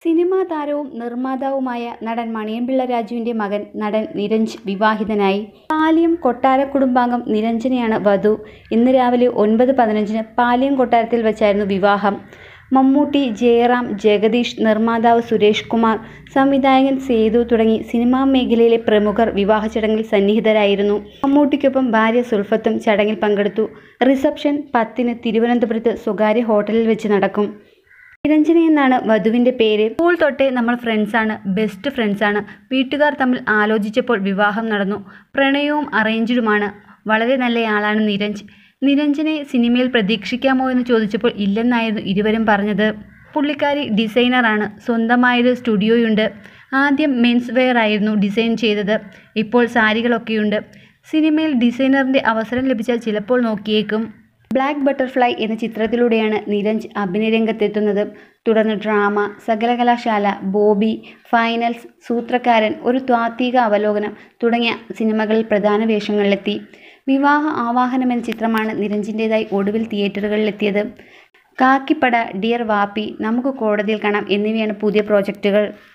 cinema താരവും നിർമ്മാതാവുമായ നടൻ മണിയൻപിള്ള രാജുവിന്റെ മകൻ നടൻ നിരഞ്ജ് വിവാഹിതനായി പാലിയം കൊട്ടാര കുടുംബാംഗം നിരഞ്ജനെയാണ് വധു ഇന്ന് രാവിലെ ഒൻപത് പതിനഞ്ചിന് പാലിയം കൊട്ടാരത്തിൽ വെച്ചായിരുന്നു വിവാഹം മമ്മൂട്ടി ജയറാം ജഗദീഷ് നിർമ്മാതാവ് സുരേഷ് കുമാർ സംവിധായകൻ സേതു തുടങ്ങി സിനിമാ മേഖലയിലെ പ്രമുഖർ വിവാഹ ചടങ്ങിൽ സന്നിഹിതരായിരുന്നു മമ്മൂട്ടിക്കൊപ്പം ഭാര്യ സുൽഫത്തും ചടങ്ങിൽ പങ്കെടുത്തു റിസപ്ഷൻ പത്തിന് തിരുവനന്തപുരത്ത് സ്വകാര്യ ഹോട്ടലിൽ വെച്ച് നടക്കും നിരഞ്ജന എന്നാണ് വധുവിൻ്റെ പേര് സ്കൂൾ തൊട്ടേ നമ്മൾ ഫ്രണ്ട്സാണ് ബെസ്റ്റ് ഫ്രണ്ട്സാണ് വീട്ടുകാർ തമ്മിൽ ആലോചിച്ചപ്പോൾ വിവാഹം നടന്നു പ്രണയവും അറേഞ്ച്ഡുമാണ് വളരെ നല്ലയാളാണ് നിരഞ്ജ് നിരഞ്ജനെ സിനിമയിൽ പ്രതീക്ഷിക്കാമോ എന്ന് ചോദിച്ചപ്പോൾ ഇല്ലെന്നായിരുന്നു ഇരുവരും പറഞ്ഞത് പുള്ളിക്കാരി ഡിസൈനറാണ് സ്വന്തമായൊരു സ്റ്റുഡിയോയുണ്ട് ആദ്യം മെൻസ് വെയർ ആയിരുന്നു ഡിസൈൻ ചെയ്തത് ഇപ്പോൾ സാരികളൊക്കെയുണ്ട് സിനിമയിൽ ഡിസൈനറിൻ്റെ അവസരം ലഭിച്ചാൽ ചിലപ്പോൾ നോക്കിയേക്കും ബ്ലാക്ക് ബട്ടർഫ്ലൈ എന്ന ചിത്രത്തിലൂടെയാണ് നിരഞ്ജ് അഭിനയരംഗത്തെത്തുന്നത് തുടർന്ന് drama Sakalakalashala Bobby finals Soothrakkaran ഒരു ത്വാത്വിക അവലോകനം തുടങ്ങിയ സിനിമകളിൽ പ്രധാന വേഷങ്ങളിലെത്തി വിവാഹ ആവാഹനം എന്ന ചിത്രമാണ് നിരഞ്ജിൻ്റെതായി ഒടുവിൽ തിയേറ്ററുകളിലെത്തിയത് കാക്കിപ്പട ഡിയർ വാപ്പി നമുക്ക് കോടതിയിൽ കാണാം എന്നിവയാണ് പുതിയ പ്രോജക്റ്റുകൾ